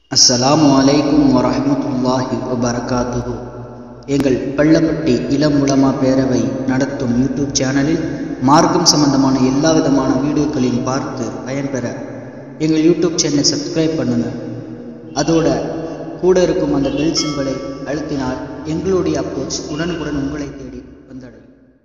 அஸ்ஸலாமு அலைக்கும் வரஹ்மத்துல்லாஹி வபரகாத்துஹு எங்கள் பள்ளப்பட்டி இளம் உலமா பேரவை நடத்தும் யூடியூப் சேனலில் மார்க்கம் சம்பந்தமான எல்லா விதமான வீடியோக்களையும் பார்த்து பயன்பெற எங்கள் யூடியூப் சேனலை சப்ஸ்கிரைப் பண்ணுங்க அதோட கூட இருக்கும் அந்த பெல் சிம்பலை அழுத்தினால் எங்களுடைய அப்ரோச் உடனுக்குடன் உங்களை தேடி வந்தடையும்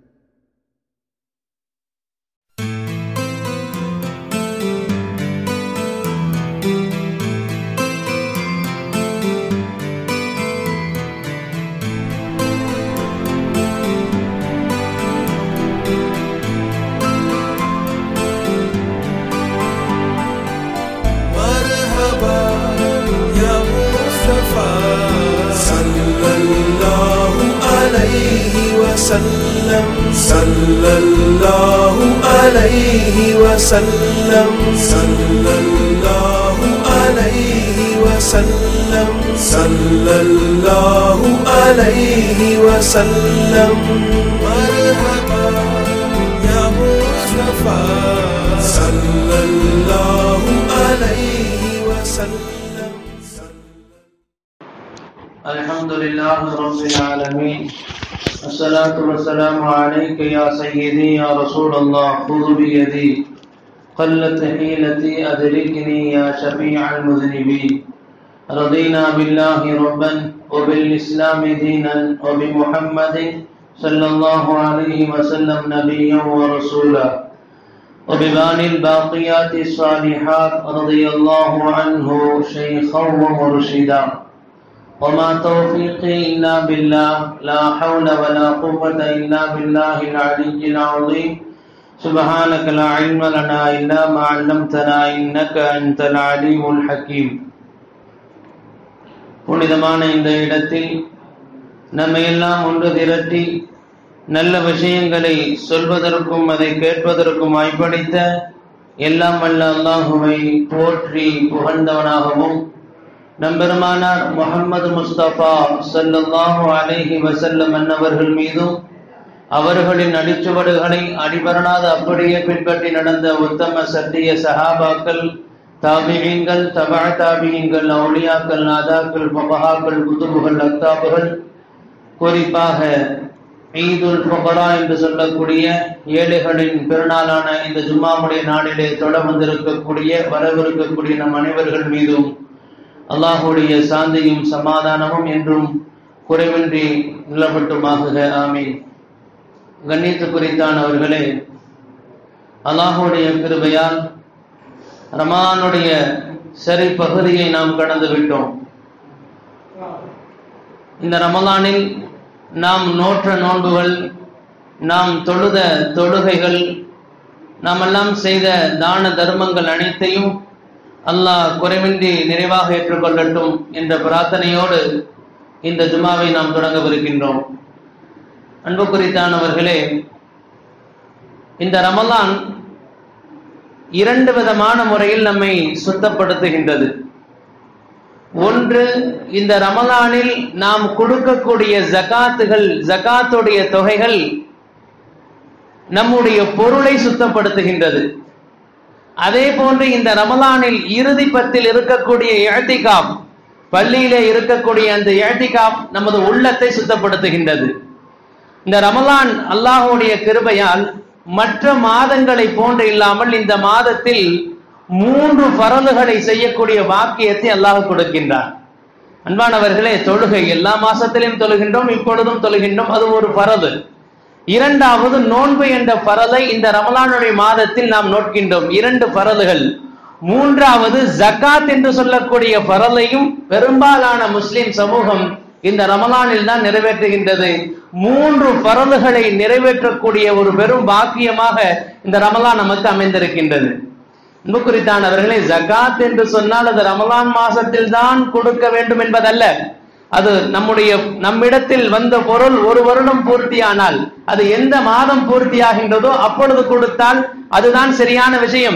مرحبا يا مصطفى صلى الله عليه وسلم صلى الله عليه وسلم صلى الله عليه وسلم صلى الله عليه وسلم مرحبا يا مصطفى صلى الله عليه وسلم الحمد لله رب العالمين الصلاة والسلام عليك يا سيدي يا رسول الله خذ بيدي قلت حيلتي أدركني يا شفيع المذنبين رضينا بالله ربا وبالإسلام دينا وبمحمد صلى الله عليه وسلم نبيا ورسولا وببان الباقيات الصالحات رضي الله عنه شيخا ومرشدا وما توفيقي إلا بالله لا حول ولا قوة إلا بالله العلي العظيم سبحانك لا علم لنا إلا ما علمتنا إنك أنت العليم الحكيم புனிதமான இந்த இடத்தில் நம்மை எல்லாம் ஒன்று திரட்டி நல்ல விஷயங்களை சொல்வதற்கும் அதை கேட்பதற்கும் வாய்ப்பளித்த எல்லாம் வல்ல அல்லாஹுவை போற்றி புகழ்ந்தவனாகவும் நம்பெருமானார் முகமது முஸ்தபா ஸல்லல்லாஹு அலைஹி வஸல்லம் அன்னவர்கள் மீதும் அவர்களின் அடிச்சுவடுகளை அடிபரணாத அப்படியே பின்பற்றி நடந்த உத்தம சத்திய சஹாபாக்கள் தாபியீன்கள் தபா தாபியீன்கள் அவுலியாக்கள் நாதாக்கள் பபஹாக்கள் குதுபுகள் அக்தாபுகள் குறிப்பாக ஈதுல் ஃபுகரா என்று சொல்லக்கூடிய ஏழைகளின் பெருநாளான இந்த ஜும்மாவுடைய நாளிலே தொட வந்திருக்கக்கூடிய வரவிருக்கக்கூடிய நம் அனைவர்கள் மீதும் அல்லாஹுடைய சாந்தியும் சமாதானமும் என்றும் குறைவின்றி நிலப்பட்டுமாகுக ஆமீன் கண்ணியத்து குறித்தான் அவர்களே அல்லாஹுடைய கிருபையால் ரமானுடைய சரி பகுதியை நாம் கடந்து விட்டோம் இந்த ரமலானில் நாம் நோற்ற நோன்புகள் நாம் தொழுத தொழுகைகள் நாம் எல்லாம் செய்த தான தர்மங்கள் அனைத்தையும் அல்லாஹ் குறைவின்றி நிறைவாக ஏற்றுக்கொள்ளட்டும் என்ற பிரார்த்தனையோடு இந்த ஜுமாவை நாம் தொடங்கவிருக்கின்றோம் அன்பு குறித்தானவர்களே இந்த ரமலான் இரண்டு விதமான முறையில் நம்மை சுத்தப்படுத்துகின்றது ஒன்று இந்த ரமலானில் நாம் கொடுக்கக்கூடிய ஜகாத்துகள் ஜகாத்துடைய தொகைகள் நம்முடைய பொருளை சுத்தப்படுத்துகின்றது அதே போன்று இந்த ரமலானில் இறுதி பத்தில் இருக்கக்கூடிய ஏழ்த்திகாப் பள்ளியிலே இருக்கக்கூடிய அந்த ஏழ்த்திகாப் நமது உள்ளத்தை சுத்தப்படுத்துகின்றது இந்த ரமலான் அல்லாஹுடைய கிருபையால் மற்ற மாதங்களை போன்று இல்லாமல் இந்த மாதத்தில் மூன்று பரலுகளை செய்யக்கூடிய வாக்கியத்தை அல்லாஹ் கொடுக்கின்றான் அன்பானவர்களே தொழுகை எல்லா மாசத்திலையும் தொழுகின்றோம் இப்பொழுதும் தொழுகின்றோம் அது ஒரு பரது இரண்டாவது நோன்பு என்ற பரலை இந்த ரமலானுடைய மாதத்தில் நாம் நோட்கின்றோம் இரண்டு பரல்கள் மூன்றாவது ஜகாத் என்று சொல்லக்கூடிய பரலையும் பெரும்பாலான முஸ்லிம் சமூகம் இந்த ரமலானில் தான் நிறைவேற்றுகின்றது மூன்று பரல்களை நிறைவேற்றக்கூடிய ஒரு பெரும் பாக்கியமாக இந்த ரமலான் நமக்கு அமைந்திருக்கின்றது அன்பு குறித்தானவர்களே ஜகாத் என்று சொன்னால் அது ரமலான் மாசத்தில் தான் கொடுக்க வேண்டும் என்பதல்ல அது நம்முடைய நம்மிடத்தில் வந்த பொருள் ஒரு வருடம் பூர்த்தியானால் அது எந்த மாதம் பூர்த்தியாகின்றதோ அப்பொழுது கொடுத்தால் அதுதான் சரியான விஷயம்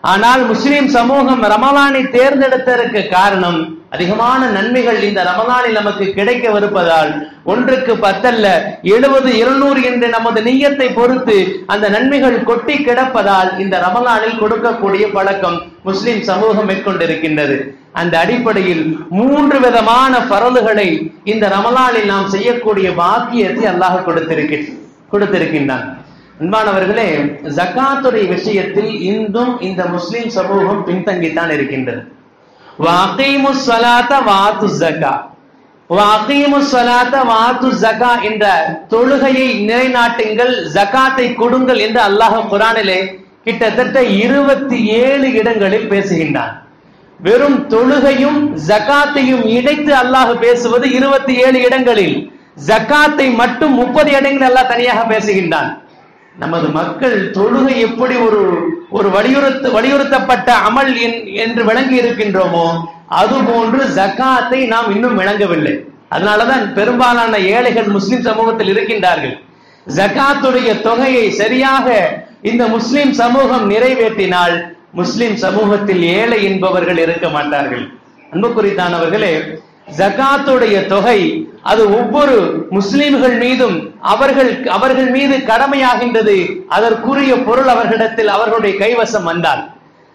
ஆனால் முஸ்லிம் சமூகம் ரமலானை தேர்ந்தெடுத்ததற்கு காரணம் அதிகமான நன்மைகள் இந்த ரமலானில் நமக்கு கிடைக்கவிருப்பதால் ஒன்றுக்கு பத்தல்ல எழுபது இருநூறு என்ற நமது நீயத்தை பொறுத்து அந்த நன்மைகள் கொட்டி கிடப்பதால் இந்த ரமலானில் கொடுக்கக்கூடிய பழக்கம் முஸ்லிம் சமூகம் மேற்கொண்டிருக்கின்றது அந்த அடிப்படையில் மூன்று விதமான பரலுகளை இந்த ரமலானில் நாம் செய்யக்கூடிய பாக்கியத்தை அல்லாஹ் கொடுத்திருக்க கொடுத்திருக்கின்றான் அன்பானவர்களே ஜக்காத்துடைய விஷயத்தில் இன்றும் இந்த முஸ்லிம் சமூகம் பின்தங்கித்தான் இருக்கின்றது வாக்கீமு ஸலாத்த வாத்து ஜக்கா வாக்கீமு ஸலாத்த வாத்து ஜக்கா என்ற தொழுகையை நிலைநாட்டுங்கள் ஜக்காத்தை கொடுங்கள் என்று அல்லாஹ் குரானிலே கிட்டத்தட்ட இருபத்தி ஏழு இடங்களில் பேசுகின்றான் வெறும் தொழுகையும் ஜக்காத்தையும் இணைத்து அல்லாஹ் பேசுவது இருபத்தி ஏழு இடங்களில் ஜக்காத்தை மட்டும் முப்பது இடங்களில் அல்லாஹ் தனியாக பேசுகின்றான் நமது மக்கள் தொழுகை எப்படி ஒரு ஒரு வலியுறுத்த வலியுறுத்தப்பட்ட அமல் என்- என்று விளங்கி இருக்கின்றோமோ அதுபோன்று ஜக்காத்தை நாம் இன்னும் விளங்கவில்லை அதனாலதான் பெரும்பாலான ஏழைகள் முஸ்லிம் சமூகத்தில் இருக்கின்றார்கள் ஜக்காத்துடைய தொகையை சரியாக இந்த முஸ்லிம் சமூகம் நிறைவேற்றினால் முஸ்லிம் சமூகத்தில் ஏழை என்பவர்கள் இருக்க மாட்டார்கள் அன்புக்குறித்தானவர்களே ஜகாத்துடைய தொகை அது ஒவ்வொரு முஸ்லிம்கள் மீதும் அவர்கள் அவர்கள் மீது கடமையாகின்றது அதற்குரிய பொருள் அவர்களிடத்தில் அவர்களுடைய கைவசம் வந்தால்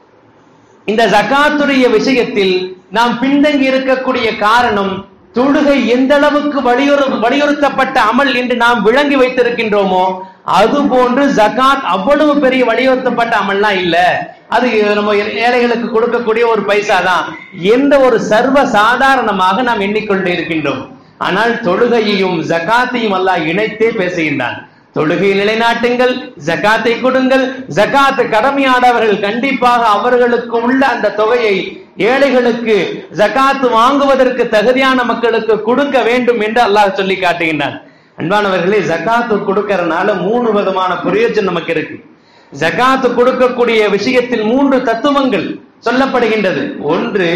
இந்த ஜகாத்துடைய விஷயத்தில் நாம் பின்தங்கி இருக்கக்கூடிய காரணம் தொழுகை எந்த அளவுக்கு வலியுறு வலியுறுத்தப்பட்ட அமல் என்று நாம் விளங்கி வைத்திருக்கின்றோமோ அது போன்று ஜகாத் அவ்வளவு பெரிய வலியுறுத்தப்பட்ட அமல்லாம் இல்ல அது நம்ம ஏழைகளுக்கு கொடுக்கக்கூடிய ஒரு பைசா தான் எந்த ஒரு சர்வ சாதாரணமாக நாம் எண்ணிக்கொண்டு இருக்கின்றோம் ஆனால் தொழுகையையும் ஜகாத்தையும் அல்லாஹ் இணைத்தே பேசுகின்றான் தொழுகை நிலைநாட்டுங்கள் ஜகாத்தை கொடுங்கள் ஜகாத்து கடமையாடவர்கள் கண்டிப்பாக அவர்களுக்கு உள்ள அந்த தொகையை ஏழைகளுக்கு ஜகாத்து வாங்குவதற்கு தகுதியான மக்களுக்கு கொடுக்க வேண்டும் என்று அல்லாஹ் சொல்லி காட்டுகின்றான் அன்பானவர்களே ஜகாத்து கொடுக்கறதுனால மூணு விதமான பிரயோஜனம் நமக்கு இருக்கு ஜகாத்து கொடுக்கக்கூடிய விஷயத்தில் மூன்று தத்துவங்கள் சொல்லப்படுகின்றது ஒன்று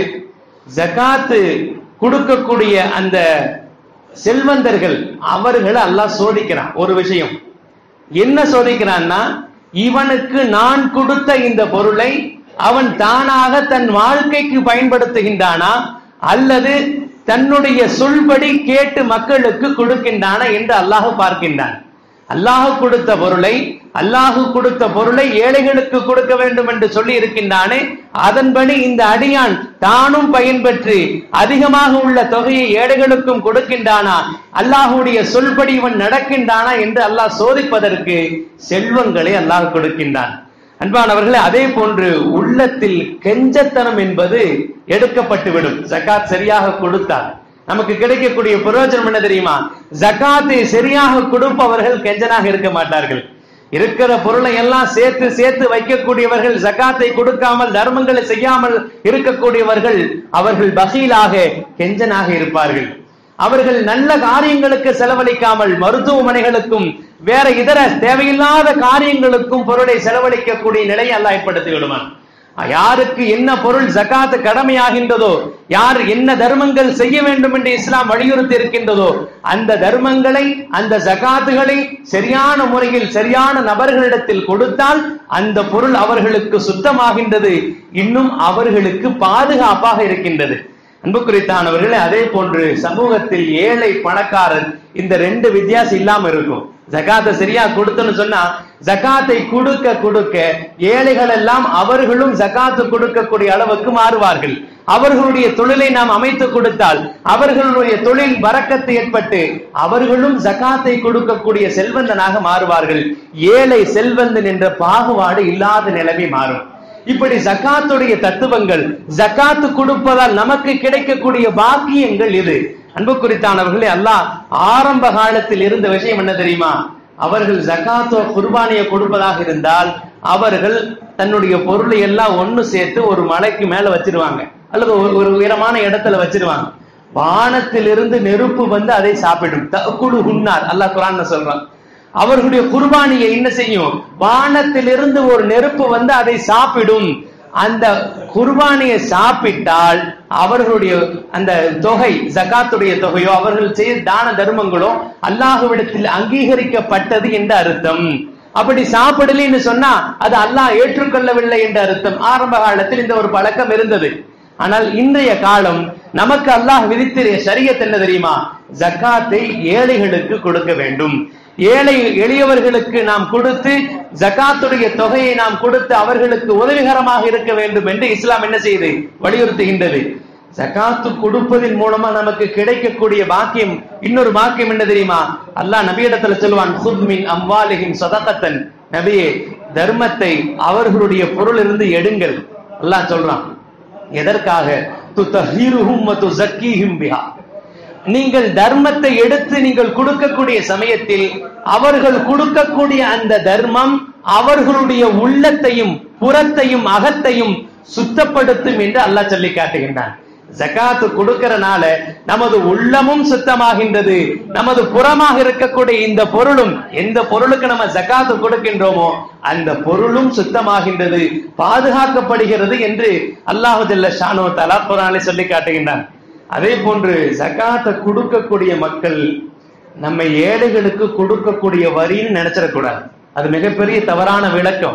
ஜகாத்து கொடுக்கக்கூடிய அந்த செல்வந்தர்கள் அவர்களை அல்லாஹ் சோதிக்கிறான் ஒரு விஷயம் என்ன சோதிக்கிறான்னா இவனுக்கு நான் கொடுத்த இந்த பொருளை அவன் தானாக தன் வாழ்க்கைக்கு பயன்படுத்துகின்றானா அல்லது தன்னுடைய சொல்படி கேட்டு மக்களுக்கு கொடுக்கின்றானா என்று அல்லாஹ் பார்க்கின்றான் அல்லாஹ் கொடுத்த பொருளை அல்லாஹ் கொடுத்த பொருளை ஏழைகளுக்கு கொடுக்க வேண்டும் என்று சொல்லி இருக்கின்றானே அதன்படி இந்த அடியான் தானும் பயன்பெற்று அதிகமாக உள்ள தொகையை ஏழைகளுக்கும் கொடுக்கின்றானா அல்லாஹுடைய சொல்படி இவன் நடக்கின்றானா என்று அல்லாஹ் சோதிப்பதற்கு செல்வங்களை அல்லாஹ் கொடுக்கின்றான் அன்பானவர்களே அதே போன்று உள்ளத்தில் கெஞ்சத்தனம் என்பது எடுக்கப்பட்டுவிடும் ஜகாத் சரியாக கொடுத்தால் நமக்கு கிடைக்கக்கூடிய பிரயோஜனம் என்ன தெரியுமா ஜகாத்தை சரியாக கொடுப்பவர்கள் கெஞ்சனாக இருக்க மாட்டார்கள் இருக்கிற பொருளை எல்லாம் சேர்த்து சேர்த்து வைக்கக்கூடியவர்கள் ஜகாத்தை கொடுக்காமல் தர்மங்களை செய்யாமல் இருக்கக்கூடியவர்கள் அவர்கள் பகீலாக கெஞ்சனாக இருப்பார்கள் அவர்கள் நல்ல காரியங்களுக்கு செலவழிக்காமல் மருத்துவமனைகளுக்கும் வேற இதர தேவையில்லாத காரியங்களுக்கும் பொருளை செலவழிக்கக்கூடிய நிலையை அல்லாஹ் ஏற்படுத்தி விடுவான் யாருக்கு என்ன பொருள் ஜகாத் கடமையாகின்றதோ யார் என்ன தர்மங்கள் செய்ய வேண்டும் என்று இஸ்லாம் வலியுறுத்தி இருக்கின்றதோ அந்த தர்மங்களை அந்த ஜகாத்துகளை சரியான முறையில் சரியான நபர்களிடத்தில் கொடுத்தால் அந்த பொருள் அவர்களுக்கு சுத்தமாகின்றது இன்னும் அவர்களுக்கு பாதுகாப்பாக இருக்கின்றது அன்புக்குறித்தானவர்களே அதே போன்று சமூகத்தில் ஏழை பணக்காரர் இந்த ரெண்டு வித்தியாசம் இல்லாம இருக்கும் ஜகாத்தை சரியா கொடுத்தோன்னு சொன்னா ஜகாத்தை கொடுக்க கொடுக்க ஏழைகள் எல்லாம் அவர்களும் ஜகாத்து கொடுக்கக்கூடிய அளவுக்கு மாறுவார்கள் அவர்களுடைய தொழிலை நாம் அமைத்து கொடுத்தால் அவர்களுடைய தொழில் வரக்கத்து ஏற்பட்டு அவர்களும் ஜகாத்தை கொடுக்கக்கூடிய செல்வந்தனாக மாறுவார்கள் ஏழை செல்வந்தன் என்ற பாகுபாடு இல்லாத நிலைமை மாறும் இப்படி ஜக்காத்துடைய தத்துவங்கள் ஜக்காத்து கொடுப்பதால் நமக்கு கிடைக்கக்கூடிய பாக்கியங்கள் இது அன்பு குறித்தானவர்களே அல்லாஹ் ஆரம்ப காலத்தில் இருந்த விஷயம் என்ன தெரியுமா அவர்கள் ஜக்காத்தோ குர்பானியை கொடுப்பதாக இருந்தால் அவர்கள் தன்னுடைய பொருளை எல்லாம் ஒண்ணு சேர்த்து ஒரு மலைக்கு மேல வச்சிருவாங்க அல்லது ஒரு- ஒரு உயரமான இடத்துல வச்சிருவாங்க வானத்திலிருந்து நெருப்பு வந்து அதை சாப்பிடும் தகுடு உண்ணார் அல்லாஹ் குரான்ல சொல்றான் அவர்களுடைய குர்பானியை என்ன செய்யும் வானத்திலிருந்து ஒரு நெருப்பு வந்து அதை சாப்பிடும் அந்த குர்பானியை சாப்பிட்டால் அவர்களுடைய அந்த தொகை ஜகாத்துடைய தொகையோ அவர்கள் செய்த தான தர்மங்களோ அல்லாஹ்விடத்தில் அங்கீகரிக்கப்பட்டது என்ற அர்த்தம் அப்படி சாப்பிடலின்னு சொன்னா அது அல்லாஹ் ஏற்றுக்கொள்ளவில்லை என்ற அர்த்தம் ஆரம்ப காலத்தில் இந்த ஒரு பழக்கம் இருந்தது ஆனால் இன்றைய காலம் நமக்கு அல்லாஹ் விதித்திரிய ஷரியத் என்ன தெரியுமா ஜக்காத்தை ஏழைகளுக்கு கொடுக்க வேண்டும் ஏழை எளியவர்களுக்கு நாம் கொடுத்து ஜக்காத்துடைய தொகையை நாம் கொடுத்து அவர்களுக்கு உதவிகரமாக இருக்க வேண்டும் என்று இஸ்லாம் என்ன செய்து வலியுறுத்துகின்றது ஜகாத்து கொடுப்பதன் மூலமா நமக்கு கிடைக்கக்கூடிய பாக்கியம் இன்னொரு பாக்கியம் என்ன தெரியுமா அல்லாஹ் நபியிடத்துல சொல்லுவான் குத்மின் அம்வாலிஹிம் சதகத்தன் நபியே தர்மத்தை அவர்களுடைய பொருளிலிருந்து எடுங்கள் அல்லாஹ் சொல்றான் எதற்காக துத்தஹீருஹும் வ துஸக்கீஹிம் பிஹா நீங்கள் தர்மத்தை எடுத்து நீங்கள் கொடுக்கக்கூடிய சமயத்தில் அவர்கள் கொடுக்கக்கூடிய அந்த தர்மம் அவர்களுடைய உள்ளத்தையும் புறத்தையும் அகத்தையும் சுத்தப்படுத்தும் என்று அல்லாஹ் சொல்லி காட்டுகின்றான் ஜகாத்து கொடுக்கறனால நமது உள்ளமும் சுத்தமாகின்றது நமது புறமாக இருக்கக்கூடிய இந்த பொருளும் எந்த பொருளுக்கு நம்ம ஜகாத்து கொடுக்கின்றோமோ அந்த பொருளும் சுத்தமாகின்றது பாதுகாக்கப்படுகிறது என்று அல்லாஹு ஜல்ல ஷானோ தலா குரானை சொல்லி காட்டுகின்றான் அதே போன்று ஜகாத்தை கொடுக்கக்கூடிய மக்கள் நம்ம ஏழைகளுக்கு கொடுக்கக்கூடிய வரின்னு நினைச்சிடக்கூடாது அது மிகப்பெரிய தவறான விளக்கம்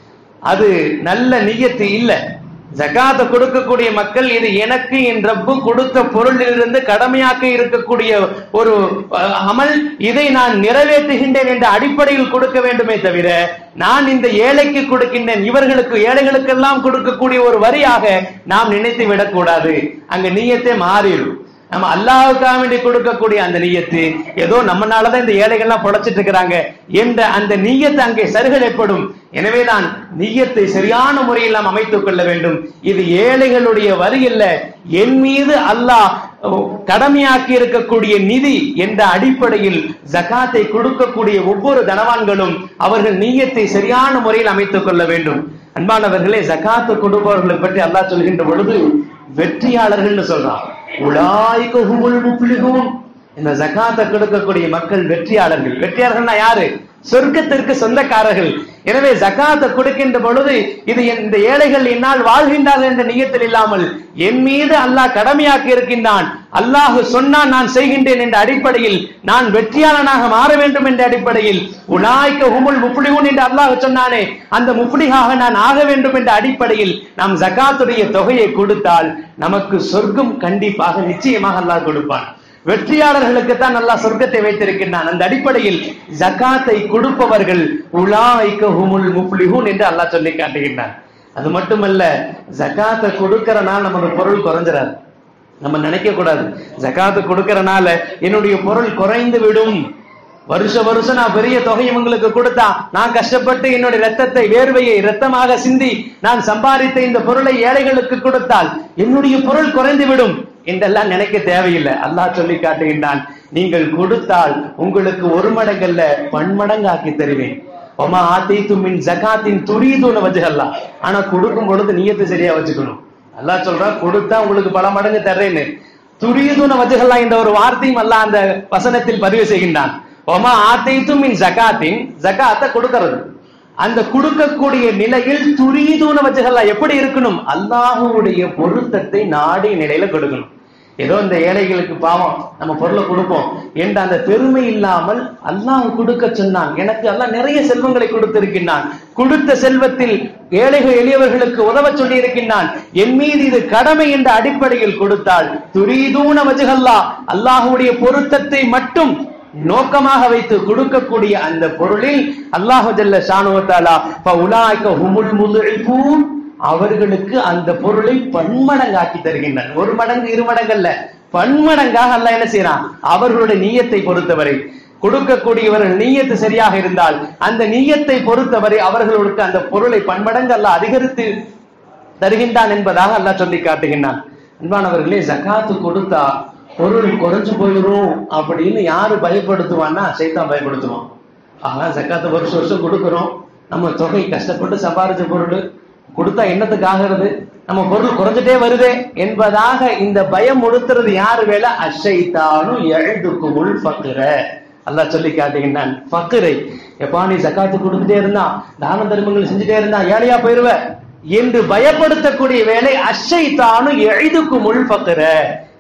அது நல்ல நியத்து இல்ல ஜகாத்தை கொடுக்கக்கூடிய மக்கள் இது எனக்கு என் ரப்பு கொடுத்த பொருளிலிருந்து கடமையாக்க இருக்கக்கூடிய ஒரு அஹ், அமல் இதை நான் நிறைவேற்றுகின்றேன் என்ற அடிப்படையில் கொடுக்க வேண்டுமே தவிர நான் இந்த ஏழைக்கு கொடுக்கின்றேன் இவர்களுக்கு ஏழைகளுக்கெல்லாம் கொடுக்கக்கூடிய ஒரு வரியாக நாம் நினைத்து விடக்கூடாது அங்க நீயத்தே மாறிடும் நம்ம அல்லாஹ்வுக்காக வேண்டி கொடுக்கக்கூடிய அந்த நீயத்து ஏதோ நம்மனாலதான் இந்த ஏழைகள்லாம் பொழைச்சிட்டு இருக்கிறாங்க என்ற அந்த நீயத்து அங்கே சருகலைப்படும் எனவேதான் நீயத்தை சரியான முறையில் நாம் அமைத்துக் கொள்ள வேண்டும் இது ஏழைகளுடைய வரி இல்ல என் மீது அல்லாஹ் கடமையாக்கி இருக்கக்கூடிய நிதி என்ற அடிப்படையில் ஜகாத்தை கொடுக்கக்கூடிய ஒவ்வொரு தனவான்களும் அவர்கள் நீயத்தை சரியான முறையில் அமைத்துக் கொள்ள வேண்டும் அன்பானவர்களே ஜகாத்து கொடுப்பவர்களை பற்றி அல்லாஹ் சொல்கின்ற பொழுது வெற்றியாளர்கள்னு சொல்றான் உலாய்க ஹுமுல் முஃப்லிஹூன் இந்த ஜகாத்தை கொடுக்கக்கூடிய மக்கள் வெற்றியாளர்கள் வெற்றியாளர்கள்னா யாரு சொர்க்கத்திற்கு சொந்தக்காரர்கள் எனவே ஜகாத்தை கொடுக்கின்ற பொழுது இது இந்த ஏழைகள் என்னால் வாழ்கின்றார்கள் என்ற நியத்தில் இல்லாமல் என் மீது அல்லாஹ் கடமையாக்கி இருக்கின்றான் அல்லாஹ் சொன்னான் நான் செய்கின்றேன் என்ற அடிப்படையில் நான் வெற்றியாளனாக மாற வேண்டும் என்ற அடிப்படையில் உலாய்க்க ஹுமுல் முப்ளிஹூன் என்று அல்லாஹ் சொன்னானே அந்த முப்ளிகாக நான் ஆக வேண்டும் என்ற அடிப்படையில் நாம் ஜகாத்துடைய தொகையை கொடுத்தால் நமக்கு சொர்க்கம் கண்டிப்பாக நிச்சயமாக அல்லாஹ் கொடுப்பான் வெற்றியாளர்களுக்கு தான் அல்லாஹ் சொர்க்கத்தை வைத்திருக்கின்றான் அந்த அடிப்படையில் ஜகாத்தை கொடுப்பவர்கள் உலாய்க்க ஹுமுல் முப்ளிஹூன் என்று அல்லாஹ் சொல்லி காட்டுகின்றான் அது மட்டுமல்ல ஜகாத்தை கொடுக்கறனால நமது பொருள் குறைஞ்சிடாது நம்ம நினைக்க கூடாது ஜகாத்து கொடுக்கறனால என்னுடைய பொருள் குறைந்து விடும் வருஷ வருஷம் நான் பெரிய தொகை இவங்களுக்கு கொடுத்தா நான் கஷ்டப்பட்டு என்னுடைய ரத்தத்தை வேர்வையை ரத்தமாக சிந்தி நான் சம்பாதித்த இந்த பொருளை ஏழைகளுக்கு கொடுத்தால் என்னுடைய பொருள் குறைந்து விடும் என்றெல்லாம் நினைக்க தேவையில்லை அல்லாஹ் சொல்லி காட்டுகின்றான் நீங்கள் கொடுத்தால் உங்களுக்கு ஒரு மடங்கல்ல பன்மடங்காக்கி தருவேன் ஒமா ஆத்தி மின் ஜகாத்தின் துரியதூன வச்சுகல்லா ஆனா கொடுக்கும் பொழுது நீயத்தை சரியா வச்சுக்கணும் அல்லாஹ் சொல்றான் கொடுத்தா உங்களுக்கு பல மடங்கு தர்றேன்னு துரியதூன வச்சுகல்லா என்ற ஒரு வார்த்தையும் அல்லாஹ் அந்த வசனத்தில் பதிவு செய்கின்றான் ஒமா ஆத்தைத்தும் மின் ஜகாத்தின் ஜகாத்தை கொடுக்கிறது அந்த கொடுக்கக்கூடிய நிலையில் துரியதூன வச்சுகல்லா எப்படி இருக்கணும் அல்லாஹுடைய பொருத்தத்தை நாடி நிலையில கொடுக்கணும் ஏதோ இந்த ஏழைகளுக்கு பாவம் நம்ம பொருளை கொடுப்போம் என்ற அந்த பெருமை இல்லாமல் அல்லாஹ் கொடுக்க சொன்னான் எனக்கு அல்லாஹ் நிறைய செல்வங்களை கொடுத்திருக்கின்றான் கொடுத்த செல்வத்தில் ஏழைகள் எளியவர்களுக்கு உதவ சொல்லி இருக்கின்றான் என் மீது இது கடமை என்ற அடிப்படையில் கொடுத்தால் துரீதூன வஜுகல்லா அல்லாஹுடைய பொருத்தத்தை மட்டும் நோக்கமாக வைத்து கொடுக்கக்கூடிய அந்த பொருளில் அல்லாஹு ஜல்ல ஷானுவத்தாலா உலாய்க்க ஹுமுல் முதுழ்பூன் அவர்களுக்கு அந்த பொருளை பன்மடங்காக்கி தருகின்றான் ஒரு மடங்கு இரு மடங்கல்ல பன்மடங்காக அல்லாஹ் என்ன செய்யறான் அவர்களுடைய நீயத்தை பொறுத்தவரை கொடுக்கக்கூடியவர்கள் நீயத்து சரியாக இருந்தால் அந்த நீயத்தை பொறுத்தவரை அவர்களுக்கு அந்த பொருளை பன்மடங்கு அல்லாஹ் அதிகரித்து தருகின்றான் என்பதாக அல்லாஹ் சொல்லி காட்டுகின்றான் அன்பானவர்களே ஜகாத்து கொடுத்தா பொருள் குறைஞ்சு போயிடும் அப்படின்னு யாரு பயப்படுத்துவான்னா சைத்தான் பயப்படுத்துவான் ஆனா ஜக்காத்து வருஷம் வருஷம் கொடுக்கிறோம் நம்ம தொகை கஷ்டப்பட்டு சம்பாரிச்ச பொருள் கொடுத்தா என்னத்துக்கு ஆகிறது நம்ம பொருள் குறைஞ்சிட்டே வருதே என்பதாக இந்த பயம் உடுத்துறது யாரு வேலை அஷைத்தானும் எழுதுக்கு முள் பக்குற அல்லாஹ் சொல்லி காட்டுகின்றான் பக்குரை எப்பா நீ ஜக்காத்து கொடுத்துட்டே இருந்தா தான தர்மங்கள் செஞ்சுட்டே இருந்தா ஏழையா போயிருவ என்று பயப்படுத்தக்கூடிய வேலை அஷைத்தானும் எழுதுக்கு முள் பக்குற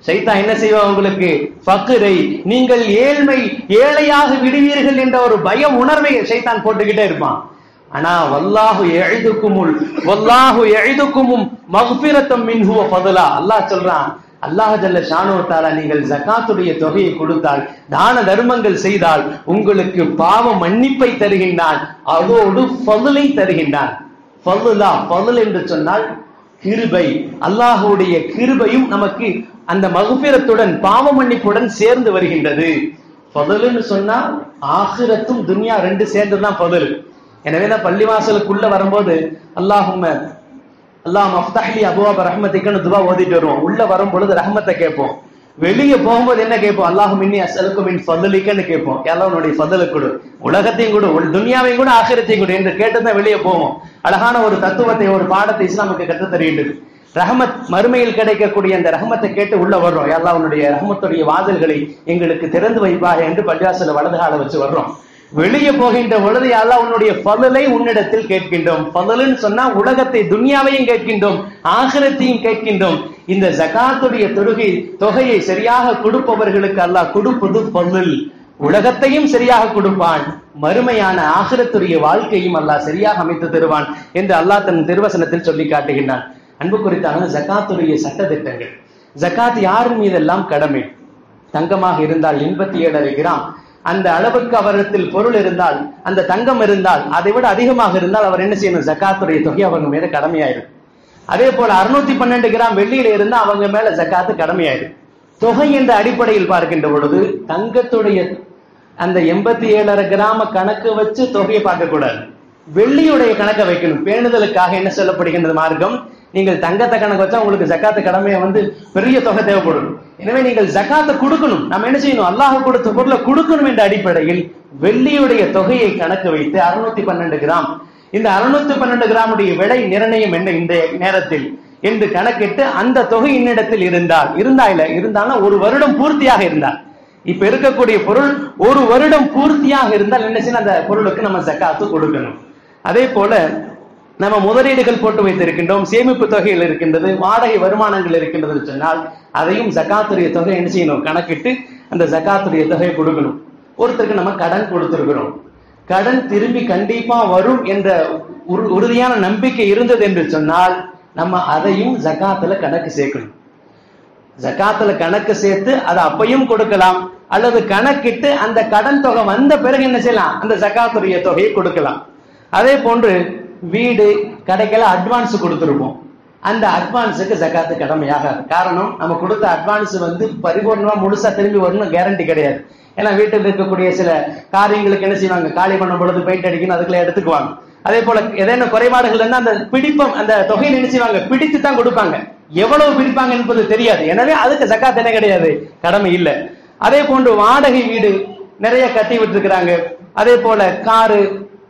சைத்தான் என்ன செய்வா உங்களுக்கு ஃபக்ரை நீங்கள் ஏழ்மை ஏழையாக விடுவீர்கள் என்ற ஒரு பய உணர்வை சைத்தான் போட்டுக்கிட்டே இருப்பான் ஆனா வல்லாஹு எழுதுக்குமுல் வல்லாஹு எழுதுக்குமும் மஃபிரத்தம் மின்ஹு வ ஃபضலா அல்லாஹ் சொல்றான் அல்லாஹ் ஜல்ல ஷானு தாலா நீங்கள் ஜகாத்துடைய தொகையை கொடுத்தால் தான தர்மங்கள் செய்தால் உங்களுக்கு பாவ மன்னிப்பை தருகின்றான் அதோடு ஃபதுலை தருகின்றான் ஃபதுலா ஃபதுல் என்று சொன்னால் கிருபை அல்லாஹுடைய கிருபையும் நமக்கு அந்த மகுபிரத்துடன் பாவ மன்னிப்புடன் சேர்ந்து வருகின்றது ஃபதுல்னு சொன்னா ஆகிரத்தும் துன்யா ரெண்டு சேர்ந்து தான் ஃபதுல் எனவே தான் பள்ளிவாசலுக்குள்ள வரும்போது அல்லாஹும்ம அல்லாஹ் மஃப்தஹ்லி அபுவாப ரஹ்மத்திக்குன்னு துவா ஓதிட்டு வருவோம் உள்ள வரும் பொழுது ரஹ்மத்தை கேட்போம் வெளியே போகும்போது என்ன கேட்போம் அல்லாஹ் மின்னி அசலுக்கும் மின் ஃபதலிக்கன்னு கேட்போம் எல்லாம் உன்னுடைய ஃபதலை கொடு உலகத்தையும் கொடு உள் துனியாவையும் கூட ஆகிரத்தையும் கொடு என்று கேட்டு தான் வெளியே போவோம் அழகான ஒரு தத்துவத்தை ஒரு பாடத்தை இஸ்லாமுக்கு கற்றுத் தருகின்றது ரஹமத் மறுமையில் கிடைக்கக்கூடிய அந்த ரஹமத்தை கேட்டு உள்ள வர்றோம் எல்லாம் உன்னுடைய ரஹமத்துடைய வாசல்களை எங்களுக்கு திறந்து வைப்பாக என்று பள்ளிவாசல வலது கால வச்சு வர்றோம் வெளியே போகின்ற பொழுது அல்லா உன்னுடைய பதலை உன்னிடத்தில் கேட்கின்றோம் பதலுன்னு சொன்னா உலகத்தை துன்யாவையும் கேட்கின்றோம் ஆகிரத்தையும் கேட்கின்றோம் இந்த ஜகாத்துடைய தொழுகை தொகையை சரியாக கொடுப்பவர்களுக்கு அல்லாஹ் கொடுப்பது பதல் உலகத்தையும் சரியாக கொடுப்பான் மறுமையான ஆகிரத்துடைய வாழ்க்கையும் அல்லாஹ் சரியாக அமைத்து தருவான் என்று அல்லாஹ் தன் திருவசனத்தில் சொல்லி காட்டுகின்றான் அன்பு குறித்தான ஜகாத்துடைய சட்டத்திட்டங்கள் ஜகாத் யார் மீதெல்லாம் கடமை தங்கமாக இருந்தால் எண்பத்தி ஏழரை கிராம் அந்த அளவுக்கு அவரிடத்தில் பொருள் இருந்தால் அந்த தங்கம் இருந்தால் அதை விட அதிகமாக இருந்தால் அவர் என்ன செய்யணும் ஜக்காத்துடைய தொகை அவங்க மேல கடமையாயிரும் அதே போல அறுநூத்தி பன்னெண்டு கிராம் வெள்ளியில இருந்தா அவங்க மேல ஜக்காத்து கடமையாயிரும் தொகை என்ற அடிப்படையில் பார்க்கின்ற பொழுது தங்கத்துடைய அந்த எண்பத்தி ஏழரை கிராம கணக்கு வச்சு தொகையை பார்க்க கூடாது வெள்ளியுடைய கணக்கை வைக்கணும் பேணுதலுக்காக என்ன சொல்லப்படுகின்றது மார்க்கம் நீங்கள் தங்கத்தை கணக்கு வச்சா உங்களுக்கு ஜக்காத்து கடமையை வந்து பெரிய தொகை தேவைப்படும் எனவே நீங்கள் ஜக்காத்தை கொடுக்கணும் நம்ம என்ன செய்யணும் அல்லாஹ் கொடுத்த பொருளை கொடுக்கணும் என்ற அடிப்படையில் வெள்ளியுடைய தொகையை கணக்கு வைத்து அறுநூத்தி பன்னெண்டு கிராம் இந்த அறுநூத்தி பன்னெண்டு கிராமுடைய விலை நிர்ணயம் என்ன இந்த நேரத்தில் என்று கணக்கிட்டு அந்த தொகை இன்னிடத்தில் இருந்தால் இருந்தா இல்ல இருந்தாலும் ஒரு வருடம் பூர்த்தியாக இருந்தால் இப்ப இருக்கக்கூடிய பொருள் ஒரு வருடம் பூர்த்தியாக இருந்தால் என்ன செய்யணும் அந்த பொருளுக்கு நம்ம ஜக்காத்து கொடுக்கணும் அதே போல நம்ம முதலீடுகள் போட்டு வைத்திருக்கின்றோம் சேமிப்பு தொகைகள் இருக்கின்றது வாடகை வருமானங்கள் இருக்கின்றது சொன்னால் அதையும் ஜக்காத்துடைய தொகை என்ன செய்யணும் கணக்கிட்டு அந்த ஜக்காத்துடைய தொகையை கொடுக்கணும் ஒருத்தருக்கு நம்ம கடன் கொடுத்திருக்கிறோம் கடன் திரும்பி கண்டிப்பா வரும் என்ற உறு- உறுதியான நம்பிக்கை இருந்தது என்று சொன்னால் நம்ம அதையும் ஜக்காத்துல கணக்கு சேர்க்கணும் ஜக்காத்துல கணக்கு சேர்த்து அதை அப்பையும் கொடுக்கலாம் அல்லது கணக்கிட்டு அந்த கடன் தொகை வந்த பிறகு என்ன செய்யலாம் அந்த ஜக்காத்துடைய தொகையை கொடுக்கலாம் அதே போன்று வீடு கடைக்கெல்லாம் அட்வான்ஸ் கொடுத்துருப்போம் அந்த அட்வான்ஸுக்கு ஜக்காத்து கடமையாகாது காரணம் நம்ம கொடுத்த அட்வான்ஸ் வந்து பரிபூர்ணமா முழுசா திரும்பி வரணும் கேரண்டி கிடையாது ஏன்னா வீட்டில் இருக்கக்கூடிய சில காரியங்களுக்கு என்ன செய்வாங்க காலி பண்ணும் பொழுது பெயிண்ட் அடிக்கணும் அதுக்குள்ள எடுத்துக்குவாங்க அதே போல ஏதேனும் குறைபாடுகள் இருந்தா அந்த பிடிப்பம் அந்த தொகையை என்ன செய்வாங்க பிடித்து தான் கொடுப்பாங்க எவ்வளவு பிடிப்பாங்க என்பது தெரியாது எனவே அதுக்கு ஜக்காத் என்ன கிடையாது கடமை இல்லை அதே போன்று வாடகை வீடு நிறைய கட்டி விட்டுருக்கிறாங்க அதே போல காரு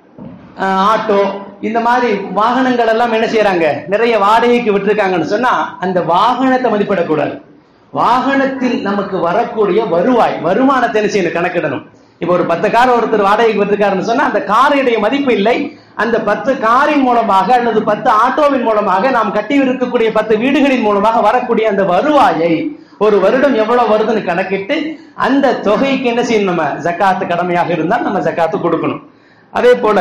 ஆஹ் ஆட்டோ இந்த மாதிரி வாகனங்கள் எல்லாம் என்ன செய்யறாங்க நிறைய வாடகைக்கு விட்டுருக்காங்கன்னு சொன்னா அந்த வாகனத்தை மதிப்பிடக்கூடாது வாகனத்தில் நமக்கு வரக்கூடிய வருவாய் வருமானத்தை என்ன செய்யணும் கணக்கிடணும் இப்போ ஒரு பத்து கார் ஒருத்தர் வாடகைக்கு விட்டுருக்காருன்னு சொன்னா அந்த காருடைய மதிப்பு இல்லை அந்த பத்து காரின் மூலமாக அல்லது பத்து ஆட்டோவின் மூலமாக நாம் கட்டி இருக்கக்கூடிய பத்து வீடுகளின் மூலமாக வரக்கூடிய அந்த வருவாயை ஒரு வருடம் எவ்வளவு வருதுன்னு கணக்கிட்டு அந்த தொகைக்கு என்ன செய்யணும் நம்ம ஜக்காத்து கடமையாக இருந்தால் நம்ம ஜக்காத்து கொடுக்கணும் அதே போல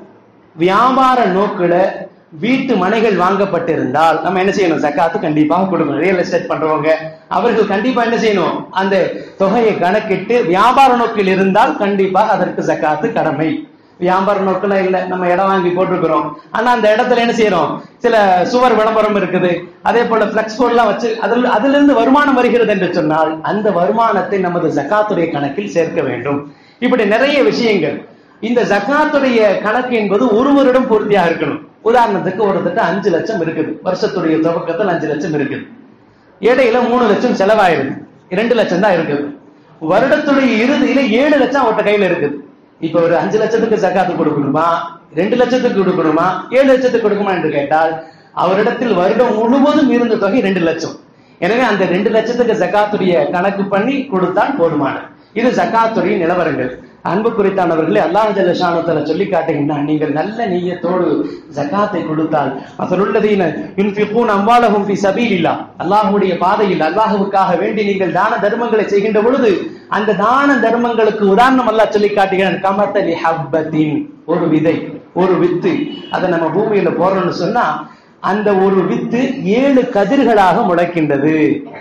வியாபார நோக்குல வீட்டு மனைகள் வாங்கப்பட்டிருந்தால் நம்ம என்ன செய்யணும் ஜக்காத்து கண்டிப்பாக கொடுக்கணும் ரியல் எஸ்டேட் பண்றவங்க அவர்கள் கண்டிப்பா என்ன செய்யணும் அந்த தொகையை கணக்கிட்டு வியாபார நோக்கில் இருந்தால் கண்டிப்பாக அதற்கு ஜக்காத்து கடமை வியாபார நோக்குல இல்ல நம்ம இடம் வாங்கி போட்டிருக்கிறோம் ஆனா அந்த இடத்துல என்ன செய்யறோம் சில சுவர் விளம்பரம் இருக்குது அதே போல பிளக்ஸ் போர்ட்லாம் வச்சு அதில் அதுல இருந்து வருமானம் வருகிறது என்று சொன்னால் அந்த வருமானத்தை நமது ஜக்காத்துடைய கணக்கில் சேர்க்க வேண்டும் இப்படி நிறைய விஷயங்கள் இந்த ஜக்காத்துடைய கணக்கு என்பது ஒரு வருடம் பூர்த்தியாக இருக்கணும் உதாரணத்துக்கு ஒருத்தட்ட அஞ்சு லட்சம் இருக்குது வருஷத்துடைய துவக்கத்தில் அஞ்சு லட்சம் இருக்குது இடையில மூணு லட்சம் செலவாயிருது இரண்டு லட்சம் தான் இருக்குது வருடத்துடைய இறுதியில ஏழு லட்சம் அவர்கிட்ட கையில இருக்குது இப்ப ஒரு அஞ்சு லட்சத்துக்கு ஜக்காத்து கொடுக்கணுமா ரெண்டு லட்சத்துக்கு கொடுக்கணுமா ஏழு லட்சத்துக்கு கொடுக்குமா என்று கேட்டால் அவரிடத்தில் வருடம் முழுவதும் இருந்த தொகை ரெண்டு லட்சம் எனவே அந்த ரெண்டு லட்சத்துக்கு ஜக்காத்துடைய கணக்கு பண்ணி கொடுத்தால் போதுமானது இது ஜக்காத்துடைய நிலவரங்கள் அன்பு குறித்தானவர்களே அல்லாஹ் ஜல்லஷானத்துல சொல்லி காட்டுகின்றான் நீங்கள் நல்ல நீயத்தோடு ஜகாத்தை கொடுத்தால் அசலுள்ளதீன யுன்ஃபிகூன் அம்வாலஹும் ஃபி சபீலில்லா அல்லாஹ்வுடைய பாதையில் அல்லாஹ்வுக்காக வேண்டி நீங்கள் தான தர்மங்களை செய்கின்ற பொழுது அந்த தான தர்மங்களுக்கு உதாரணம் அல்லாஹ் சொல்லி காட்டுகிறான் கமத்தலி ஹப்பத்தின் ஒரு விதை ஒரு வித்து அதை நம்ம பூமியில போடுறோம்னு சொன்னா அந்த ஒரு வித்து ஏழு கதிர்களாக முளைக்கின்றது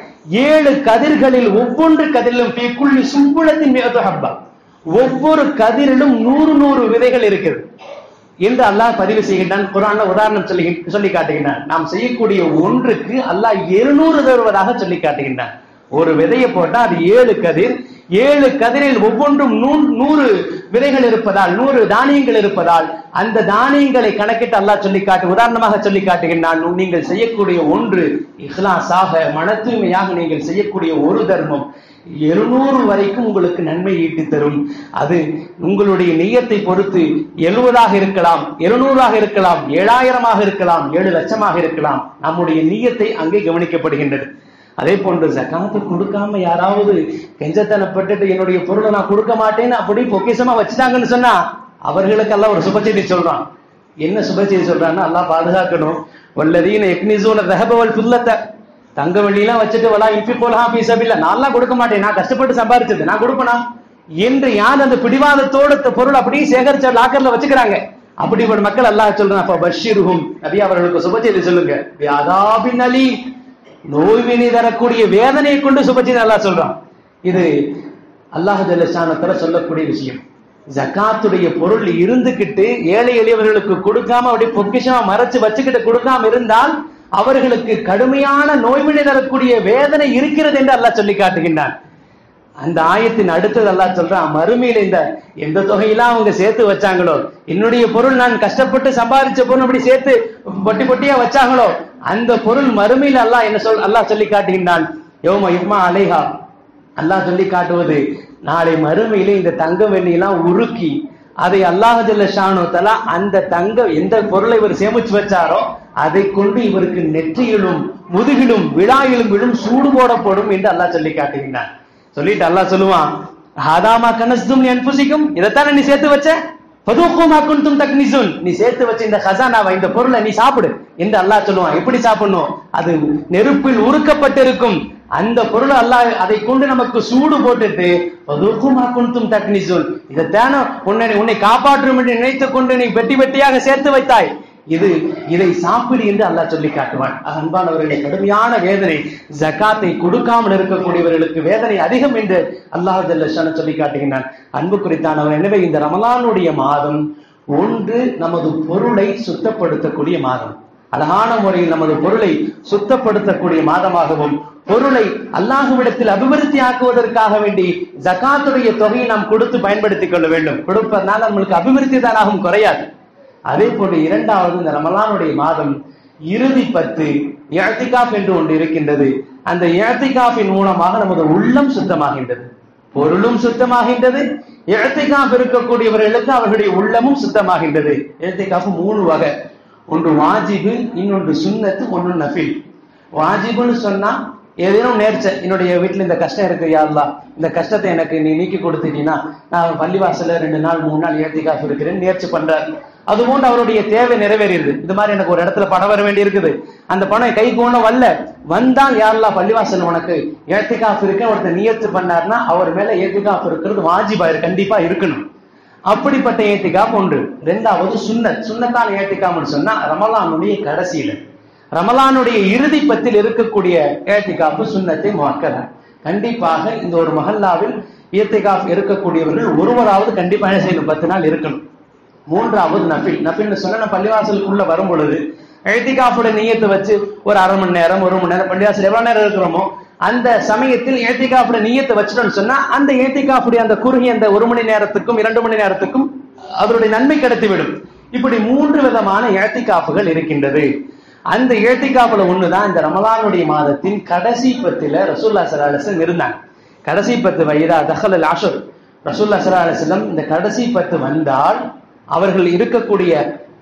ஏழு கதிர்களில் ஒவ்வொன்று கதிரிலும் ஃபீ குல்லி சும்புளத்தின் மிகத்து ஹப்பா ஒவ்வொரு கதிரிலும் நூறு நூறு விதைகள் இருக்கிறது என்று அல்லாஹ் பதிவு செய்கின்றான் குரான்ல உதாரணம் சொல்லி சொல்லி காட்டுகின்றான் நாம் செய்யக்கூடிய ஒன்றுக்கு அல்லாஹ் எழுநூறு தருவதாக சொல்லி காட்டுகின்றான் ஒரு விதையை போட்டா அது ஏழு கதிர் ஏழு கதிரில் ஒவ்வொன்றும் நூ- நூறு விதைகள் இருப்பதால் நூறு தானியங்கள் இருப்பதால் அந்த தானியங்களை கணக்கிட்டு அல்லாஹ் சொல்லி காட்டு உதாரணமாக சொல்லி காட்டுகின்றான் நீங்கள் செய்யக்கூடிய ஒன்று இஹ்லாஸாக மன தூய்மையாக நீங்கள் செய்யக்கூடிய ஒரு தர்மம் எழுநூறு வரைக்கும் உங்களுக்கு நன்மை ஈட்டி தரும் அது உங்களுடைய நெய்யத்தை பொறுத்து எழுபதாக இருக்கலாம் எழுநூறாக இருக்கலாம் ஏழாயிரமாக இருக்கலாம் ஏழு லட்சமாக இருக்கலாம் நம்முடைய நீயத்தை அங்கே கவனிக்கப்படுகின்றது அதே போன்று ஜகாத்து கொடுக்காம யாராவது கெஞ்சத்தனப்பட்டுட்டு என்னுடைய பொருளை நான் கொடுக்க மாட்டேன்னு அப்படி பொக்கிஷமா வச்சுட்டாங்கன்னு சொன்னா அவர்களுக்கெல்லாம் ஒரு சுபச்செய்தி சொல்றான் என்ன சுபச்செய்தி சொல்றான்னா அல்லாஹ் பாதுகாக்கணும் வல்லதீன எக்னிசூன ரஹபவல் புல்லத்தை தங்க வெள்ளிலாம் வச்சுட்டு வலா இன்பி போலா பீசபில்ல நான்லாம் கொடுக்க மாட்டேன் நான் கஷ்டப்பட்டு சம்பாரிச்சது நான் கொடுப்பனா என்று யார் அந்த பிடிவாதத்தோட இந்த பொருள் அப்படியே சேகரிச்ச லாக்கர்ல வச்சுக்கிறாங்க அப்படிப்பட்ட மக்கள் அல்லாஹ் சொல்றான் அப்ப பஷீருஹும் நபி அவர்களுக்கு சுபச்செய்தி சொல்லுங்க வியாதாபின் அலி நோய்வினை தரக்கூடிய வேதனையை கொண்டு சுபச்செய்தி அல்லாஹ் சொல்றான் இது அல்லாஹ் ஜல்லஷானத்துல சொல்லக்கூடிய விஷயம் ஜகாத்துடைய பொருள் இருந்துகிட்டு ஏழை எளியவர்களுக்கு கொடுக்காம அப்படியே பொக்கிஷமா மறைச்சு வச்சுக்கிட்டு கொடுக்காம இருந்தால் அவர்களுக்கு கடுமையான நோய்வினை தரக்கூடிய வேதனை இருக்கிறது என்று அல்லாஹ் சொல்லி காட்டுகின்றான் அந்த ஆயத்தின் அடுத்தது அல்லாஹ் சொல்றான் மறுமையில இந்த எந்த தொகையெல்லாம் அவங்க சேர்த்து வச்சாங்களோ என்னுடைய பொருள் நான் கஷ்டப்பட்டு சம்பாதிச்ச பொருள் அப்படி சேர்த்து பொட்டி பொட்டியா வச்சாங்களோ அந்த பொருள் மறுமையில அல்லாஹ் என்ன சொல் அல்லாஹ் சொல்லி காட்டுகின்றான் யோம இம்மா அலைஹா அல்லாஹ் சொல்லி காட்டுவது நாளை மறுமையிலே இந்த தங்க வெள்ளியெல்லாம் உருக்கி அதை அல்லாஹ் ஜல்ல ஷானு தலா அந்த தங்க எந்த பொருளை இவர் சேமிச்சு வச்சாரோ அதை கொண்டு இவருக்கு நெற்றியிலும் முதுகிலும் விழாயிலும் விழும் சூடு போடப்படும் என்று அல்லாஹ் சொல்லி காட்டுகின்றான் சொல்லிட்டு அல்லாஹ் சொல்லுவான் ஹாதாமா கனஸ்தும் அன்புசிக்கும் இதைத்தானே நீ சேர்த்து வச்ச பதுக்குமா குன்தும் தக்னிசுன் நீ சேர்த்து வச்ச இந்த ஹசானாவை இந்த பொருளை நீ சாப்பிடு என்று அல்லாஹ் சொல்லுவான் எப்படி சாப்பிடணும் அது நெருப்பில் உருக்கப்பட்டிருக்கும் அந்த பொருள் அல்லாஹ் அதை கொண்டு நமக்கு சூடு போட்டுட்டு பதுக்குமா குன்தும் தக்னிசுன் இதைத்தானே உன்னை உன்னை காப்பாற்றும் என்று நினைத்துக் கொண்டு நீ வெட்டி வெட்டியாக சேர்த்து வைத்தாய் இது இதை சாப்பிடு என்று அல்லாஹ் சொல்லி காட்டுவான் அன்பானவர்களே கடுமையான வேதனை ஜகாத்தை கொடுக்காமல் இருக்கக்கூடியவர்களுக்கு வேதனை அதிகம் என்று அல்லாஹ் ஜல்லஷான சொல்லி காட்டுகின்றான் அன்பு குறித்தானவர் எனவே இந்த ரமலானுடைய மாதம் ஒன்று நமது பொருளை சுத்தப்படுத்தக்கூடிய மாதம் அழகான முறையில் நமது பொருளை சுத்தப்படுத்தக்கூடிய மாதமாகவும் பொருளை அல்லாஹுவிடத்தில் அபிவிருத்தி ஆக்குவதற்காக வேண்டி ஜகாத்துடைய தொகையை நாம் கொடுத்து பயன்படுத்திக் கொள்ள வேண்டும் கொடுப்பதனால் நம்மளுக்கு அபிவிருத்தி தானாகவும் குறையாது அதே போன்று இரண்டாவது இந்த ரமலானுடைய மாதம் இறுதி பத்து இழத்திகாப் என்று ஒன்று இருக்கின்றது அந்த இழத்திகாப்பின் மூலமாக நமது உள்ளம் சுத்தமாகின்றது பொருளும் சுத்தமாகின்றது இழத்திகாப் இருக்கக்கூடியவர்களுக்கு அவர்களுடைய உள்ளமும் சுத்தமாகின்றது இழத்திகாப்பு மூணு வகை ஒன்று வாஜிபு இன்னொன்று சுன்னத்து ஒன்று நஃபில் வாஜிபுன்னு சொன்னா ஏதேனும் நேர்ச்ச என்னுடைய வீட்டுல இந்த கஷ்டம் இருக்கு யாருலா இந்த கஷ்டத்தை எனக்கு நீ நீக்கி கொடுத்துட்டீங்கன்னா நான் பள்ளிவாசல்ல ரெண்டு நாள் மூணு நாள் ஏத்திகாப்பு இருக்கிறேன் நேர்ச்சி பண்றாரு அது போன்று அவருடைய தேவை நிறைவேறிடுது இது மாதிரி எனக்கு ஒரு இடத்துல பணம் வர வேண்டி இருக்குது அந்த பணம் கை போன வரல வந்தால் யாரெல்லாம் பள்ளிவாசல் உனக்கு ஏத்திகாப்பு இருக்க ஒருத்தர் நியத்து பண்ணாருன்னா அவர் மேல ஏத்திகாப்பு இருக்கிறது வாஜிபாயிரு கண்டிப்பா இருக்கணும் அப்படிப்பட்ட ஏத்திகாப் ஒன்று ரெண்டாவது சுன்னத் சுன்னத்தான ஏத்திகாப்னு சொன்னா ரமலானுடைய கடைசியில ரமலானுடைய இறுதி பத்தில் இருக்கக்கூடிய ஏத்திகாப்பு சுன்னத்தை முக்கதா கண்டிப்பாக இந்த ஒரு மஹல்லாவில் ஏத்திகாப் இருக்கக்கூடியவர்கள் ஒருவராவது கண்டிப்பா என்ன செய்யணும் பத்து நாள் இருக்கணும் மூன்றாவது நஃபில் நஃபில்னு சொன்னா நம்ம பள்ளிவாசலுக்குள்ள வரும் பொழுது ஏத்திகாஃபோட நீயத்தை வச்சு ஒரு அரை மணி நேரம் ஒரு மணி நேரம் பள்ளிவாசல் எவ்வளவு நேரம் இருக்கிறோமோ அந்த சமயத்தில் ஏத்திகாஃபோட நீயத்தை வச்சுட்டோம்னு சொன்னா அந்த ஏத்திகாஃபுடைய அந்த குறுகிய அந்த ஒரு மணி நேரத்துக்கும் இரண்டு மணி நேரத்துக்கும் அதனுடைய நன்மை கிடைத்துவிடும் இப்படி மூன்று விதமான ஏத்திகாப்புகள் இருக்கின்றது அந்த ஏத்திகாப்புல ஒண்ணுதான் இந்த ரமலானுடைய மாதத்தின் கடைசி பத்துல ரசூல்லா சலாஹம் இருந்தாங்க கடைசி பத்து வயதா தஹல் ஆஷர் ரசூல்லா சலாஹம் இந்த கடைசி பத்து வந்தால் அவர்கள் இருக்கக்கூடிய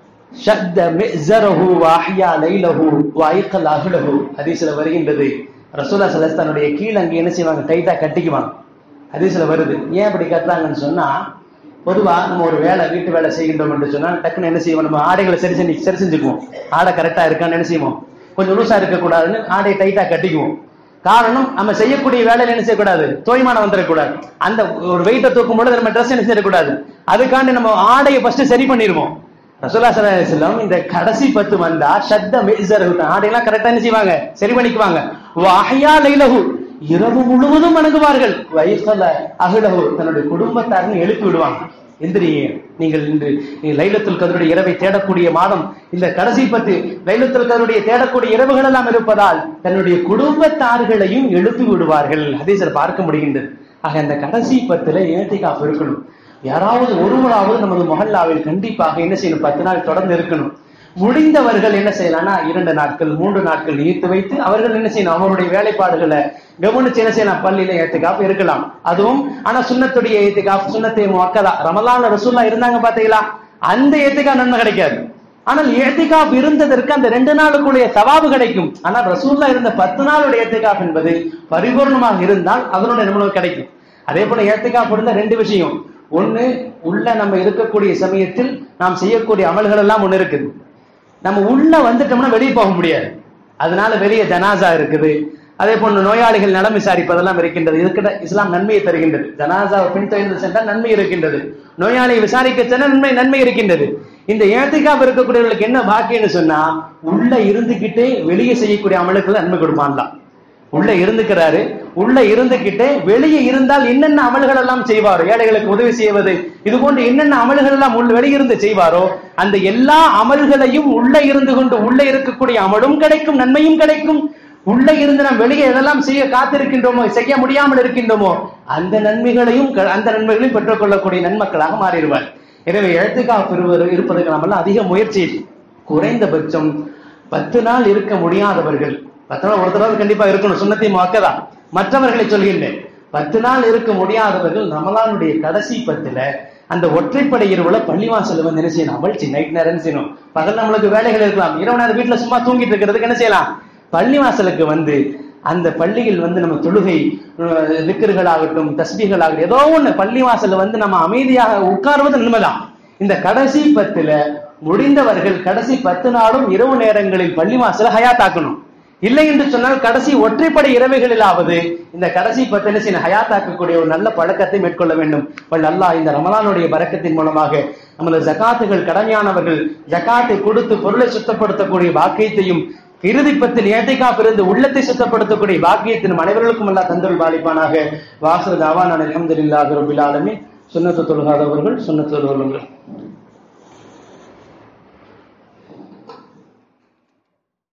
ஷத்த மிஸ்ஸரஹு வஹ்யா லைலஹு வஐகல் அஹ்லஹு ஹதீஸ்ல வருகின்றது ரசூலா ஸல்லல்லாஹு தன்னுடைய கீழ் அங்க என்ன செய்வாங்க டைட்டா கட்டிக்குவாங்க ஹதீஸ்ல வருது ஏன் அப்படி கட்டுறாங்கன்னு சொன்னா பொதுவா நம்ம ஒரு வேலை வீட்டு வேலை செய்கின்றோம் என்று சொன்னா டக்குன்னு என்ன செய்வோம் நம்ம ஆடைகளை சரி செஞ்சு சரி செஞ்சுக்குவோம் ஆடை கரெக்டா இருக்கான்னு என்ன செய்வோம் கொஞ்சம் லூசா இருக்கக்கூடாதுன்னு ஆடையை டைட்டா கட்டிக்குவோம் காரணம் நம்ம செய்யக்கூடிய வேலையில என்ன செய்யக்கூடாது தோய்மானம் வந்துடக்கூடாது அந்த ஒரு வெயிட்டை தூக்கும் பொழுது நம்ம ட்ரெஸ் என்ன செய்யக்கூடாது அதுக்காண்டி நம்ம ஆடையை ஃபர்ஸ்ட் சரி பண்ணிருவோம் ரசூல்லா ஸல்லல்லாஹு அலைஹி வஸல்லம் இந்த கடைசி பத்து வந்தா ஷத்த மிஸர் ஆடையெல்லாம் கரெக்டா என்ன செய்வாங்க சரி பண்ணிக்குவாங்க வஹ்யா லைலஹு இரவு முழுவதும் வணங்குவார்கள் வயசல அகிலஹு தன்னுடைய குடும்பத்தாருன்னு எழுப்பி விடுவாங்க எந்திரியே நீங்கள் இன்று லைலத்துல் கதருடைய இரவை தேடக்கூடிய மாதம் இந்த கடைசி பத்து லைலத்துல் கதருடைய தேடக்கூடிய இரவுகள் எல்லாம் இருப்பதால் தன்னுடைய குடும்பத்தார்களையும் எழுப்பி விடுவார்கள் ஹதீஸில் பார்க்க முடிகின்றது ஆக அந்த கடைசி பத்துல ஏத்திகாப் இருக்கணும் யாராவது ஒருவராவது நமது மொஹல்லாவில் கண்டிப்பாக என்ன செய்யணும் பத்து நாள் தொடர்ந்து இருக்கணும் முடிந்தவர்கள் என்ன செய்யலாம்னா இரண்டு நாட்கள் மூன்று நாட்கள் ஈர்த்து வைத்து அவர்கள் என்ன செய்யணும் அவருடைய வேலைப்பாடுகளை கவனிச்சு என்ன செய்யலாம் பள்ளியில ஏத்துக்காப் இருக்கலாம் அதுவும் ஆனா சுண்ணத்துடைய ஏத்துக்காப் சுண்ணத்தை மக்கதா ரமலான் ரசூல்லா இருந்தாங்க பாத்தீங்களா அந்த ஏத்துக்கா நன்மை கிடைக்காது ஆனால் ஏத்திகாப் இருந்ததற்கு அந்த ரெண்டு நாளுக்குடைய சவாபு கிடைக்கும் ஆனால் ரசூல்லா இருந்த பத்து நாளுடைய ஏத்திகாப் என்பது பரிபூர்ணமாக இருந்தால் அதனுடைய நம்மளுக்கு கிடைக்கும் அதே போல ஏத்திகாப் இருந்த ரெண்டு விஷயம் ஒண்ணு உள்ள நம்ம இருக்கக்கூடிய சமயத்தில் நாம் செய்யக்கூடிய அமல்கள் எல்லாம் ஒண்ணு இருக்குது நம்ம உள்ள வந்துட்டோம்னா வெளியே போக முடியாது அதனால வெளியே ஜனாசா இருக்குது அதே போன்று நோயாளிகள் நலம் விசாரிப்பதெல்லாம் இருக்கின்றது இதுக்கிட்ட இஸ்லாம் நன்மையை தருகின்றது ஜனாசாவை பின்தொடர்ந்து சென்றால் நன்மை இருக்கின்றது நோயாளியை விசாரிக்க சென்றால் நன்மை நன்மை இருக்கின்றது இந்த ஏத்திகாப் இருக்கக்கூடியவர்களுக்கு என்ன பாக்கியம்னு சொன்னா உள்ள இருந்துகிட்டே வெளியே செய்யக்கூடிய அமலுக்கு நன்மை கொடுப்பான்லாம் உள்ள இருந்துக்கிறாரு உள்ள இருந்துகிட்டே வெளியே இருந்தால் என்னென்ன அமல்கள் எல்லாம் செய்வாரோ ஏழைகளுக்கு உதவி செய்வது இது போன்ற என்னென்ன அமல்கள் எல்லாம் உள்ள வெளியிருந்து செய்வாரோ அந்த எல்லா அமல்களையும் உள்ள இருந்து கொண்டு உள்ள இருக்கக்கூடிய அமலும் கிடைக்கும் நன்மையும் கிடைக்கும் உள்ள இருந்து நாம் வெளியே எதெல்லாம் செய்ய காத்திருக்கின்றோமோ செய்ய முடியாமல் இருக்கின்றோமோ அந்த நன்மைகளையும் க- அந்த நன்மைகளையும் பெற்றுக்கொள்ளக்கூடிய நன்மக்களாக மாறிடுவார் எனவே எழுத்துக்கா பெறுவது இருப்பதற்கு நம்மளாம் அதிக முயற்சி குறைந்தபட்சம் பத்து நாள் இருக்க முடியாதவர்கள் பத்து நாள் ஒரு தடவை கண்டிப்பா இருக்கணும் சுண்ணத்தை மக்கதா மற்றவர்களை சொல்கின்றேன் பத்து நாள் இருக்க முடியாதவர்கள் ரமலானுடைய கடைசி பத்துல அந்த ஒற்றைப்படை இரவுல பள்ளிவாசல் வந்து என்ன செய்யணும் அமல்ச்சி நைட் நேரம் என்ன செய்யணும் பகல் நம்மளுக்கு வேலைகள் இருக்கலாம் இரவு நேரம் வீட்டுல சும்மா தூங்கிட்டு இருக்கிறதுக்கு என்ன செய்யலாம் பள்ளிவாசலுக்கு வந்து அந்த பள்ளியில் வந்து நம்ம தொழுகை திக்கர்கள் ஆகட்டும் தஸ்பீகள் ஆகட்டும் ஏதோ ஒண்ணு பள்ளிவாசல்ல வந்து நம்ம அமைதியாக உட்காருவது நன்மைதான் இந்த கடைசி பத்துல முடிந்தவர்கள் கடைசி பத்து நாளும் இரவு நேரங்களில் பள்ளிவாசல ஹயாத்தாக்கணும் இல்லை என்று சொன்னால் கடைசி ஒற்றைப்படை இரவுகளிலாவது இந்த கடைசி பத்து செய்ய ஹயாத்தாக்கக்கூடிய ஒரு நல்ல பழக்கத்தை மேற்கொள்ள வேண்டும் வல் அல்லாஹ் இந்த ரமலானுடைய பறக்கத்தின் மூலமாக நமது ஜகாத்துகள் கடமையானவர்கள் ஜகாத்தை கொடுத்து பொருளை சுத்தப்படுத்தக்கூடிய பாக்கியத்தையும் இறுதிப்பத்தில் ஏட்டைக்காப் இருந்து உள்ளத்தை சுத்தப்படுத்தக்கூடிய பாக்கியத்தின் அனைவர்களுக்கும் எல்லாம் தந்தல் பாலிப்பானாக வாசல் தாவா நான் அலமதுல்லாஹ் ரபில் ஆலமீன் சுன்னத்து தொழுகாதவர்கள் சுன்னத்து தொழுவர்கள்